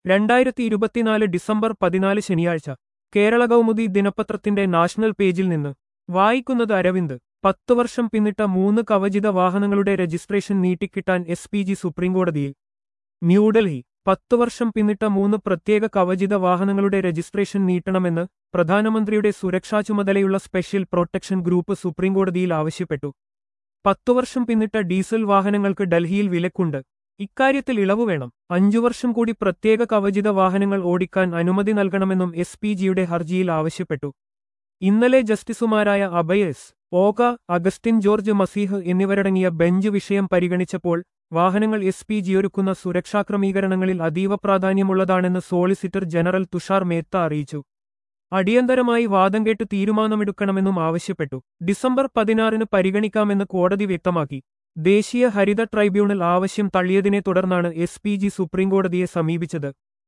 രണ്ടായിരത്തി ഇരുപത്തിനാല് ഡിസംബർ പതിനാല് ശനിയാഴ്ച കേരള കൗമുദി ദിനപത്രത്തിന്റെ നാഷണൽ പേജിൽ നിന്ന് വായിക്കുന്നത് അരവിന്ദ് പത്തു വർഷം പിന്നിട്ട മൂന്ന് കവചിത വാഹനങ്ങളുടെ രജിസ്ട്രേഷൻ നീട്ടിക്കിട്ടാൻ എസ് പി ജി സുപ്രീംകോടതിയിൽ ന്യൂഡൽഹി പത്തു വർഷം പിന്നിട്ട മൂന്ന് പ്രത്യേക കവചിത വാഹനങ്ങളുടെ രജിസ്ട്രേഷൻ നീട്ടണമെന്ന് പ്രധാനമന്ത്രിയുടെ സുരക്ഷാ ചുമതലയുള്ള സ്പെഷ്യൽ പ്രൊട്ടക്ഷൻ ഗ്രൂപ്പ് സുപ്രീംകോടതിയിൽ ആവശ്യപ്പെട്ടു പത്തു വർഷം പിന്നിട്ട ഡീസൽ വാഹനങ്ങൾക്ക് ഡൽഹിയിൽ വിലക്കുണ്ട് ഇക്കാര്യത്തിൽ ഇളവ് വേണം അഞ്ചു വർഷം കൂടി പ്രത്യേക കവചിത വാഹനങ്ങൾ ഓടിക്കാൻ അനുമതി നൽകണമെന്നും എസ് പി ജിയുടെ ഹർജിയിൽ ആവശ്യപ്പെട്ടു ഇന്നലെ ജസ്റ്റിസുമാരായ അഭയസ് ഓക അഗസ്റ്റിൻ ജോർജ് മസീഹ് എന്നിവരടങ്ങിയ ബെഞ്ച് വിഷയം പരിഗണിച്ചപ്പോൾ വാഹനങ്ങൾ എസ് പി ജിയൊരുക്കുന്ന സുരക്ഷാ ക്രമീകരണങ്ങളിൽ അതീവ പ്രാധാന്യമുള്ളതാണെന്ന് സോളിസിറ്റർ ജനറൽ തുഷാർ മേത്ത അറിയിച്ചു അടിയന്തരമായി വാദം കേട്ട് തീരുമാനമെടുക്കണമെന്നും ആവശ്യപ്പെട്ടു ഡിസംബർ പതിനാറിന് പരിഗണിക്കാമെന്ന് കോടതി വ്യക്തമാക്കി ദേശീയ ഹരിത ട്രൈബ്യൂണൽ ആവശ്യം തള്ളിയതിനെ തുടർന്നാണ് എസ് പി ജി സുപ്രീംകോടതിയെ സമീപിച്ചത്